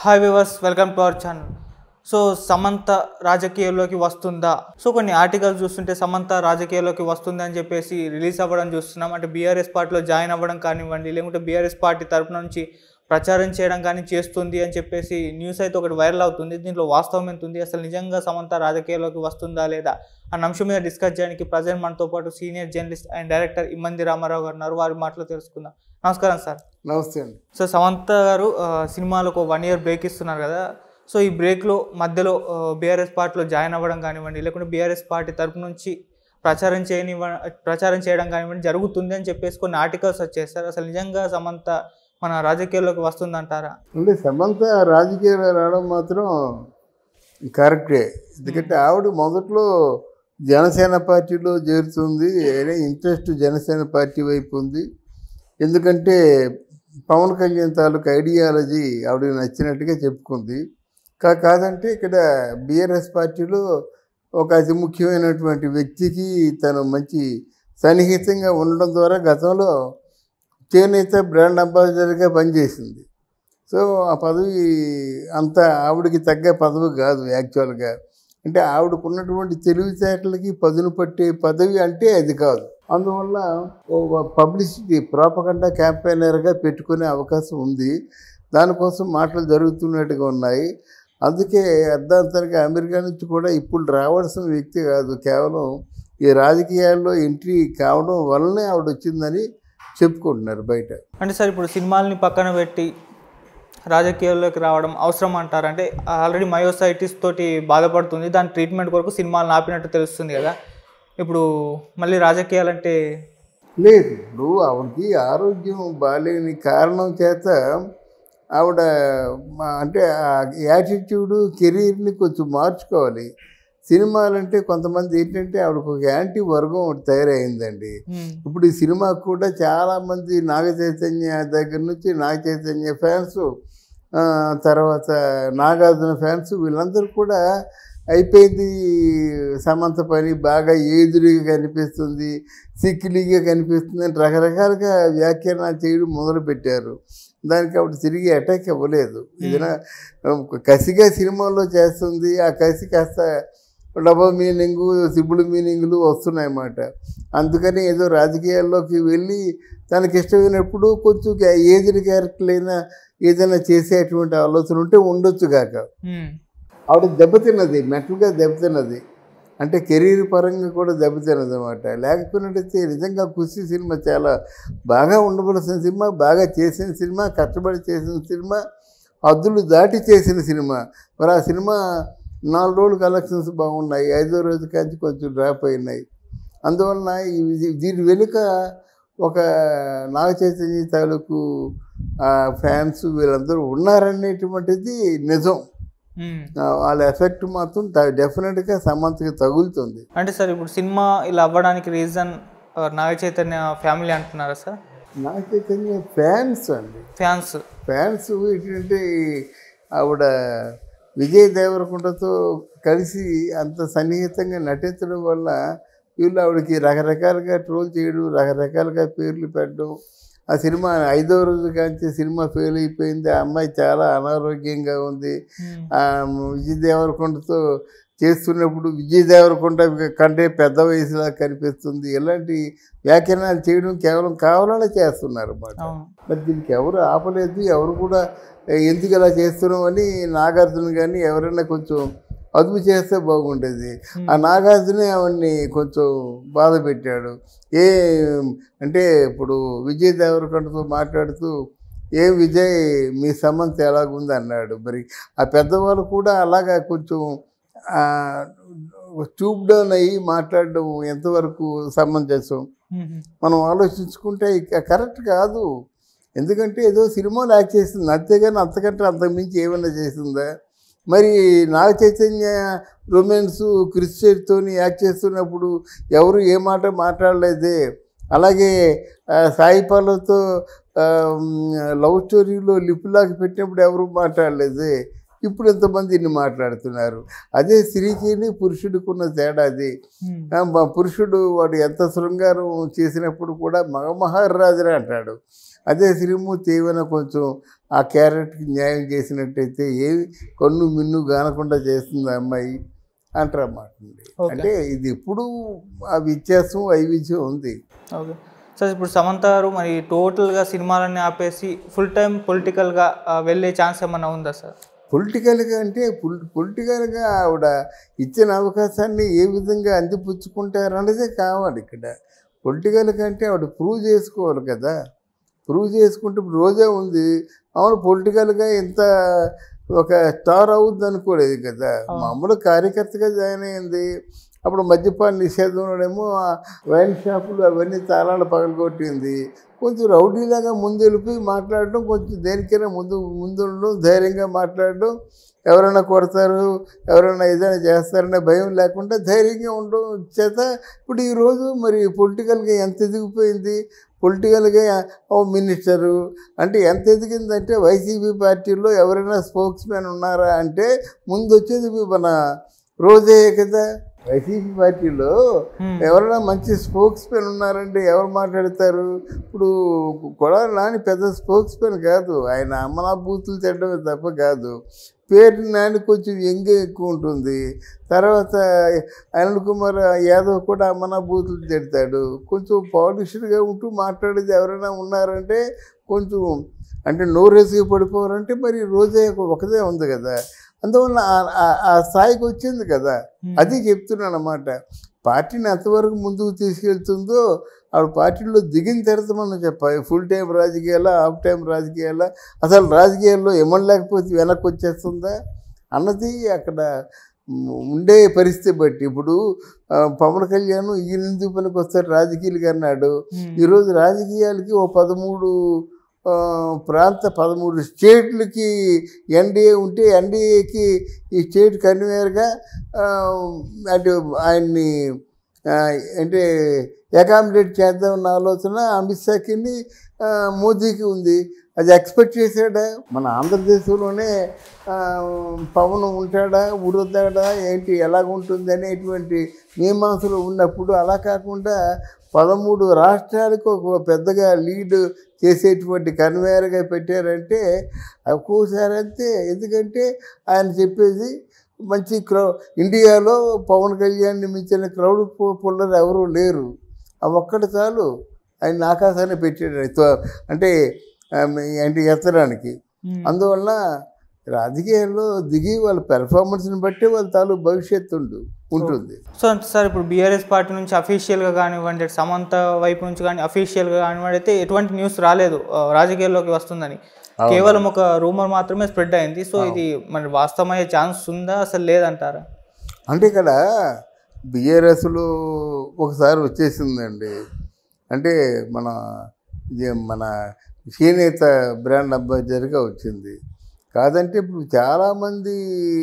Hi viewers welcome to our channel so Samantha రాజకీయాల్లోకి వస్తుందా so కొన్ని ఆర్టికల్స్ చూస్తుంటే సమంత రాజకీయాల్లోకి వస్తుందా అని చెప్పేసి రిలీజ్ అవ్వడం చూస్తున్నాం అంటే బీఆర్ఎస్ పార్టీలో జాయిన్ అవ్వడం కానివ్వండి లేకుంటే బీఆర్ఎస్ పార్టీ తరపు నుంచి ప్రచారం చేయడం కానీ చేస్తుంది అని చెప్పేసి న్యూస్ అయితే ఒకటి వైరల్ అవుతుంది దీంట్లో వాస్తవం ఎంత ఉంది అసలు నిజంగా సమంత రాజకీయాల్లోకి వస్తుందా లేదా అన్న అంశం మీద డిస్కస్ చేయడానికి ప్రజెంట్ మనతో పాటు senior journalist and director Immandi Ramarao garu ఉన్నారు వారి మాటలో తెలుసుకుందాం నమస్కారం సార్ నమస్తే అండి సో సమంత గారు ఆ, సినిమాలకు వన్ ఇయర్ బ్రేక్ ఇస్తున్నారు కదా సో ఈ బ్రేక్లో మధ్యలో బీఆర్ఎస్ పార్టీలో జాయిన్ అవ్వడం కానివ్వండి లేకుంటే బీఆర్ఎస్ పార్టీ తరపు నుంచి ప్రచారం చేయనివ్వ ప్రచారం చేయడం కానివ్వండి జరుగుతుంది అని చెప్పేసి కొన్ని ఆర్టికల్స్ వచ్చాయి సార్ అసలు నిజంగా సమంత మన రాజకీయాల్లోకి వస్తుందంటారా అంటే సమంత రాజకీయాలు రావడం మాత్రం కరెక్టే ఎందుకంటే ఆవిడ మొదట్లో జనసేన పార్టీలో చేరుతుంది అయినా ఇంట్రెస్ట్ జనసేన పార్టీ వైపు ఉంది ఎందుకంటే పవన్ కళ్యాణ్ తాలూకు ఐడియాలజీ ఆవిడకి నచ్చినట్టుగా చెప్పుకుంది కా కాదంటే ఇక్కడ బీఆర్ఎస్ పార్టీలో ఒక అతి ముఖ్యమైనటువంటి వ్యక్తికి తను మంచి సన్నిహితంగా ఉండడం ద్వారా గతంలో చేనేత బ్రాండ్ అంబాసిడర్గా పనిచేసింది సో ఆ పదవి అంత ఆవిడకి తగ్గ పదవి కాదు యాక్చువల్గా అంటే ఆవిడకు ఉన్నటువంటి తెలివితేటలకి పదును పట్టే పదవి అంటే అది కాదు అందువల్ల ఓ పబ్లిసిటీ ప్రాపకండా క్యాంపెయినర్గా పెట్టుకునే అవకాశం ఉంది దానికోసం మాటలు జరుగుతున్నట్టుగా ఉన్నాయి అందుకే అర్ధాంతరంగా అమెరికా నుంచి కూడా ఇప్పుడు రావాల్సిన వ్యక్తి కాదు కేవలం ఈ రాజకీయాల్లో ఎంట్రీ కావడం వల్లనే ఆవిడ వచ్చిందని చెప్పుకుంటున్నారు బయట అంటే సార్ ఇప్పుడు సినిమాల్ని పక్కన పెట్టి రాజకీయాల్లోకి రావడం అవసరం అంటారు అంటే ఆల్రెడీ మయోసైటిస్ తోటి బాధపడుతుంది దాని ట్రీట్మెంట్ కొరకు సినిమాలు ఆపినట్టు తెలుస్తుంది కదా ఇప్పుడు మళ్ళీ రాజకీయాలంటే లేదు ఇప్పుడు ఆవిడకి ఆరోగ్యం బాగాలేని కారణం చేత ఆవిడ మా- అంటే ఆ యాటిట్యూడు కెరీర్ని కొంచెం మార్చుకోవాలి సినిమాలంటే కొంతమంది ఏంటంటే ఆవిడకు ఒక యాంటీ వర్గం ఒకటి తయారైందండి ఉమ్, ఇప్పుడు ఈ సినిమాకు కూడా చాలామంది నాగ చైతన్య దగ్గర నుంచి నాగ చైతన్య ఫ్యాన్స్ ఆ, తర్వాత నాగార్జున ఫ్యాన్స్ వీళ్ళందరూ కూడా అయిపోయింది సమంత పని బాగా ఏదుడిగా కనిపిస్తుంది సిక్కిలిగా కనిపిస్తుంది అని రకరకాలుగా వ్యాఖ్యానాలు చేయడం మొదలుపెట్టారు దానికి ఆవిడ తిరిగి అటాక్ ఇవ్వలేదు ఏదైనా కసిగా సినిమాల్లో చేస్తుంది ఆ కసి కాస్త డబల్ మీనింగు సిబ్బుడు మీనింగులు వస్తున్నాయన్నమాట అందుకని ఏదో రాజకీయాల్లోకి వెళ్ళి తనకి ఇష్టమైనప్పుడు కొంచెం ఏజ్డ్ క్యారెక్టర్లైనా ఏదైనా చేసేటువంటి ఆలోచన ఉంటే ఉండొచ్చు కాక ఉమ్, ఆవిడ దెబ్బతిన్నది మెంటల్గా దెబ్బతిన్నది అంటే కెరీర్ పరంగా కూడా దెబ్బతిన్నది అనమాట లేకపోయినట్టయితే నిజంగా ఖుషి సినిమా చాలా బాగా ఉండవలసిన సినిమా బాగా చేసిన సినిమా కష్టపడి చేసిన సినిమా హద్దులు దాటి చేసిన సినిమా మరి ఆ సినిమా నాలుగు రోజులు కలెక్షన్స్ బాగున్నాయి ఐదో రోజు కాంచి కొంచెం డ్రాప్ అయినాయి అందువలన ఈ- దీని వెనుక ఒక నాగ చైతన్య తాలూకు ఫ్యాన్స్ వీళ్ళందరూ ఉన్నారనేటువంటిది నిజం ఉమ్. ఆ, వాళ్ళ ఎఫెక్ట్ మాత్రం డెఫినెట్గా సమంతకి తగులుతుంది అంటే సార్ ఇప్పుడు సినిమా ఇలా అవ్వడానికి రీజన్ నాగ చైతన్య ఫ్యామిలీ అంటున్నారా సార్ నాగ చైతన్య ఫ్యాన్స్ అండి ఫ్యాన్స్ ఫ్యాన్స్ ఏంటంటే ఆవిడ విజయ్ దేవరకొండతో కలిసి అంత సన్నిహితంగా నటించడం వల్ల వీళ్ళు ఆవిడకి రకరకాలుగా ట్రోల్ చేయడం రకరకాలుగా పేర్లు పెట్టడం ఆ సినిమా ఐదో రోజు కాంచి సినిమా ఫెయిల్ అయిపోయింది ఆ అమ్మాయి చాలా అనారోగ్యంగా ఉంది ఉమ్, ఆ, విజయ్ దేవరకొండతో చేస్తున్నప్పుడు విజయ్ దేవరకొండ కంటే పెద్ద వయసులా కనిపిస్తుంది ఇలాంటి వ్యాఖ్యానాలు చేయడం కేవలం కావాలనే చేస్తున్నారు అన్నమాట అవును మరి దీనికి ఎవరు ఆపలేదు ఎవరు కూడా "ఏ, ఎందుకు ఇలా చేస్తున్నాం అని నాగార్జున కానీ ఎవరైనా కొంచెం అదుపు చేస్తే బాగుండేది ఆ నాగార్జునే ఆవిడ్ని కొంచెం బాధ పెట్టాడు ఏ అంటే ఇప్పుడు విజయ్ దేవరకొండతో మాట్లాడుతూ ఏ విజయ్ మీ సమంత ఎలాగుంది అన్నాడు మరి ఆ పెద్దవాళ్ళు కూడా అలాగా కొంచెం ట్యూబ్ డౌన్ అయ్యి మాట్లాడడం ఎంతవరకు సమంజసం ఉమ్, మనం ఆలోచించుకుంటే ఇక కరెక్ట్ కాదు ఎందుకంటే ఏదో సినిమాలో యాక్ట్ చేస్తుంది అంతేగాని అంతకంటే అంతకుమించి ఏమైనా చేసిందా మరి నాగ చైతన్య రొమాన్స్ క్రిస్టియన్తో యాక్ట్ చేస్తున్నప్పుడు ఎవరు ఏ మాట మాట్లాడలేదే అలాగే ఆ, సాయి పల్లవితో లవ్ స్టోరీలో లిప్ లాక్ పెట్టినప్పుడు ఎవరు మాట్లాడలేదే ఇప్పుడు ఎంతమంది ఇన్ని మాట్లాడుతున్నారు అదే స్త్రీకిని పురుషుడికున్న తేడా అది ఉమ్. ఆ, మా పురుషుడు వాడు ఎంత శృంగారం చేసినప్పుడు కూడా మగ మహారాజురా అంటాడు అదే శ్రీమూర్తి ఏమైనా కొంచెం ఆ క్యారెట్కి న్యాయం చేసినట్టయితే ఏమి కన్ను మిన్ను గానకుండా చేస్తుంది ఆ అమ్మాయి అంటారు అన్నమాట Okay. అంటే ఇది ఎప్పుడు ఆ వ్యత్యాసం వైవిధ్యం ఉంది ఓకే సార్ ఇప్పుడు సమంత గారు మరి టోటల్గా సినిమాలన్నీ ఆపేసి ఫుల్ టైం పొలిటికల్గా వెళ్ళే ఛాన్స్ ఏమన్నా ఉందా సార్ పొలిటికల్గా అంటే పొలి పొలిటికల్గా ఆవిడ ఇచ్చిన అవకాశాన్ని ఏ విధంగా అందిపుచ్చుకుంటారు అన్నదే కావాలి ఇక్కడ పొలిటికల్గా అంటే ఆవిడ ప్రూవ్ చేసుకోవాలి కదా ప్రూవ్ చేసుకుంటే ఇప్పుడు రోజా ఉంది అవును పొలిటికల్గా ఇంత ఒక స్టార్ అవుద్ది అనుకోలేదు కదా అవును. మామూలు కార్యకర్తగా జాయిన్ అయింది అప్పుడు మద్యపాన నిషేధంలోనేమో ఆ వైన్ షాపులు అవన్నీ తాళాలు పగలగొట్టింది కొంచెం రౌడీలాగా ముందు వెళ్ళిపోయి మాట్లాడడం కొంచెం దేనికైనా ముందు ముందు ఉండడం ధైర్యంగా మాట్లాడడం ఎవరైనా కొడతారు ఎవరైనా ఏదైనా చేస్తారనే భయం లేకుండా ధైర్యంగా ఉండడం చేత ఇప్పుడు ఈరోజు మరి పొలిటికల్గా ఎంత ఎదిగిపోయింది పొలిటికల్గా ఓ మినిస్టరు అంటే ఎంత ఎదిగిందంటే వైసీపీ పార్టీలో ఎవరైనా స్పోక్స్ మ్యాన్ ఉన్నారా అంటే ముందు వచ్చేది మన రోజే కదా వైసీపీ పార్టీలో Hmm. ఎవరైనా మంచి స్పోక్స్ మెన్ ఉన్నారంటే ఎవరు మాట్లాడతారు ఇప్పుడు కొడాలి నాని పెద్ద స్పోక్స్ మెన్ కాదు ఆయన అమ్మనా బూతులు తిట్టడమే తప్ప కాదు పేరు నాని కొంచెం ఎంగ ఎక్కువ ఉంటుంది తర్వాత అనిల్ కుమార్ యాదవ్ కూడా అమ్మనా బూతులు తిడతాడు కొంచెం పాలిష్డ్గా ఉంటూ మాట్లాడేది ఎవరైనా ఉన్నారంటే కొంచెం అంటే నోరేసుకు పడిపోవారంటే మరి రోజే ఒకదే ఉంది కదా అందువల్ల ఆ- ఆ- ఆ స్థాయికి వచ్చింది కదా Hmm. అది చెప్తున్నాను అన్నమాట పార్టీని ఎంతవరకు ముందుకు తీసుకెళ్తుందో ఆవిడ పార్టీలో దిగిన తర్వాత మనం చెప్పాలి ఫుల్ టైం రాజకీయాలా హాఫ్ టైం రాజకీయాలా అసలు రాజకీయాల్లో ఏమనలేకపోతే వెనక్కి వచ్చేస్తుందా అన్నది అక్కడ ఉమ్, ఉండే పరిస్థితి బట్టి ఇప్పుడు ఆ, పవన్ కళ్యాణ్ ఈయన ఎందుకు పనికి వస్తారు రాజకీయాలకి అన్నాడు ఉమ్. ఈరోజు రాజకీయాలకి ఓ పదమూడు ఆ, ప్రాంత పదమూడు స్టేట్లకి ఎన్డీఏ ఉంటే ఎన్డీఏకి ఈ స్టేట్ కన్వీనర్గా ఆ, అంటే ఆయన్ని ఆ, అంటే అకామిడేట్ చేద్దామన్న ఆలోచన అమిత్ షాకి ఆ, మోదీకి ఉంది అది ఎక్స్పెక్ట్ చేశాడా మన ఆంధ్రదేశంలోనే ఆ, పవన్ ఉంటాడా ఉరుతాడా ఏంటి ఎలాగుంటుంది అనేటువంటి మీమాంసలు ఉన్నప్పుడు అలా కాకుండా పదమూడు రాష్ట్రాలకు ఒక పెద్దగా లీడ్ చేసేటువంటి కన్వేయర్గా పెట్టారంటే ఒక్కోసారి అంతే ఎందుకంటే ఆయన చెప్పేది మంచి క్రౌ ఇండియాలో పవన్ కళ్యాణ్ని మించిన క్రౌడ్ పుల్లర్ ఎవరూ లేరు ఆ ఒక్కటి చాలు ఆయన ఆకాశాన్ని పెట్టాడు తో- అంటే ఆమె అంటే ఎత్తడానికి ఉమ్. అందువల్ల రాజకీయాల్లో దిగి వాళ్ళ పెర్ఫార్మెన్స్ని బట్టి వాళ్ళ తాలూ భవిష్యత్తు ఉండు ఉంటుంది సో అంటే సార్ ఇప్పుడు బీఆర్ఎస్ పార్టీ నుంచి అఫీషియల్గా కానివ్వండి అటు సమంత వైపు నుంచి కానీ అఫీషియల్గా కానివ్వండి అయితే ఎటువంటి న్యూస్ రాలేదు ఆ, రాజకీయాల్లోకి వస్తుందని కేవలం ఒక రూమర్ మాత్రమే స్ప్రెడ్ అయింది సో ఇది మరి వాస్తవమయ్యే ఛాన్స్ ఉందా అసలు లేదంటారా అంటే ఇక్కడ బీఆర్ఎస్లో ఒకసారి వచ్చేసిందండి అంటే మన ఇది మన చేనేత బ్రాండ్ అంబాసిడర్గా వచ్చింది కాదంటే ఇప్పుడు చాలామంది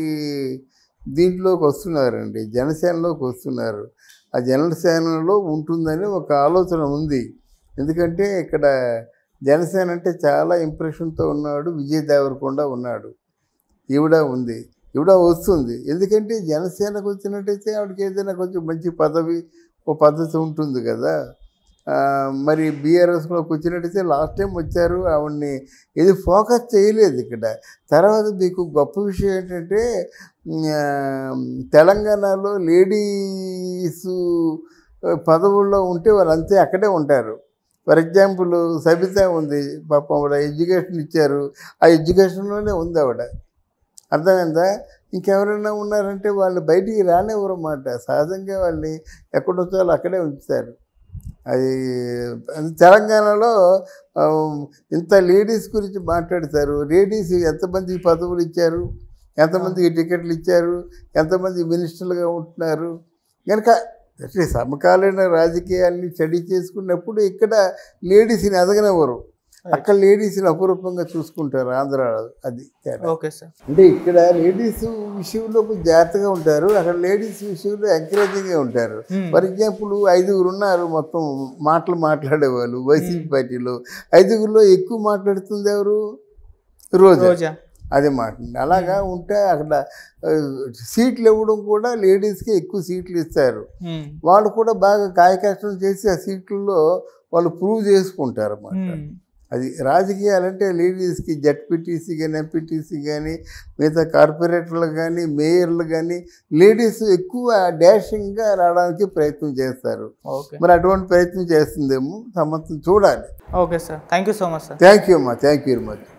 దీంట్లోకి వస్తున్నారండి జనసేనలోకి వస్తున్నారు ఆ జనసేనలో ఉంటుందని ఒక ఆలోచన ఉంది ఎందుకంటే ఇక్కడ జనసేన అంటే చాలా ఇంప్రెషన్తో ఉన్నాడు విజయ్ దేవరకొండ ఉన్నాడు ఈవిడ ఉంది ఈవిడ వస్తుంది ఎందుకంటే జనసేనకు వచ్చినట్టయితే ఆవిడకి ఏదైనా కొంచెం మంచి పదవి ఓ పద్ధతి ఉంటుంది కదా ఆ, మరి బీఆర్ఎస్లోకి వచ్చినట్టయితే లాస్ట్ టైం వచ్చారు ఆవిడ్ని ఇది ఫోకస్ చేయలేదు ఇక్కడ తర్వాత మీకు గొప్ప విషయం ఏంటంటే ఆ, తెలంగాణలో లేడీస్ పదవుల్లో ఉంటే వాళ్ళు అంతే అక్కడే ఉంటారు ఫర్ ఎగ్జాంపుల్ సబిత ఉంది పాపం ఆవిడ ఎడ్యుకేషన్ ఇచ్చారు ఆ ఎడ్యుకేషన్లోనే ఉంది ఆవిడ అర్థమైందా ఇంకెవరైనా ఉన్నారంటే వాళ్ళు బయటికి రానివ్వరు అన్నమాట సహజంగా వాళ్ళని ఎక్కడొచ్చో అక్కడే ఉంచుతారు అది అది తెలంగాణలో ఆ, ఇంత లేడీస్ గురించి మాట్లాడతారు లేడీస్ ఎంతమంది పదవులు ఇచ్చారు ఎంతమందికి టికెట్లు ఇచ్చారు ఎంతమంది మినిస్టర్లుగా ఉంటున్నారు కనుక అంటే సమకాలీన రాజకీయాల్ని స్టడీ చేసుకున్నప్పుడు ఇక్కడ లేడీస్ని ఎదగనివ్వరు అక్కడ లేడీస్ని అపురూపంగా చూసుకుంటారు ఆంధ్రాలో అది తేడా ఓకే సార్ అంటే ఇక్కడ లేడీస్ విషయంలో కొంచెం జాగ్రత్తగా ఉంటారు అక్కడ లేడీస్ విషయంలో ఎంకరేజింగ్గా ఉంటారు Hmm. ఫర్ ఎగ్జాంపుల్ ఐదుగురు ఉన్నారు మొత్తం మాటలు మాట్లాడేవాళ్ళు వైసీపీ పార్టీలో ఐదుగురిలో ఎక్కువ మాట్లాడుతుంది ఎవరు రోజా రోజా అదే మాట అలాగా ఉంటే అక్కడ ఆ, సీట్లు ఇవ్వడం కూడా లేడీస్కి ఎక్కువ సీట్లు ఇస్తారు ఉమ్, వాళ్ళు కూడా బాగా కాయకష్టం చేసి ఆ సీట్లలో వాళ్ళు ప్రూవ్ చేసుకుంటారు అన్నమాట ఉమ్, అది రాజకీయాలంటే లేడీస్కి జడ్పీటీసీ కానీ ఎంపీటీసీ కానీ మిగతా కార్పొరేటర్లు కానీ మేయర్లు కానీ లేడీస్ ఎక్కువ డాషింగ్గా రావడానికి ప్రయత్నం చేస్తారు ఓకే మరి అటువంటి ప్రయత్నం చేస్తుందేమో సంవత్సరం చూడాలి okay sir thank you so much sir thank you అమ్మా థ్యాంక్ యూ వెరీ మచ్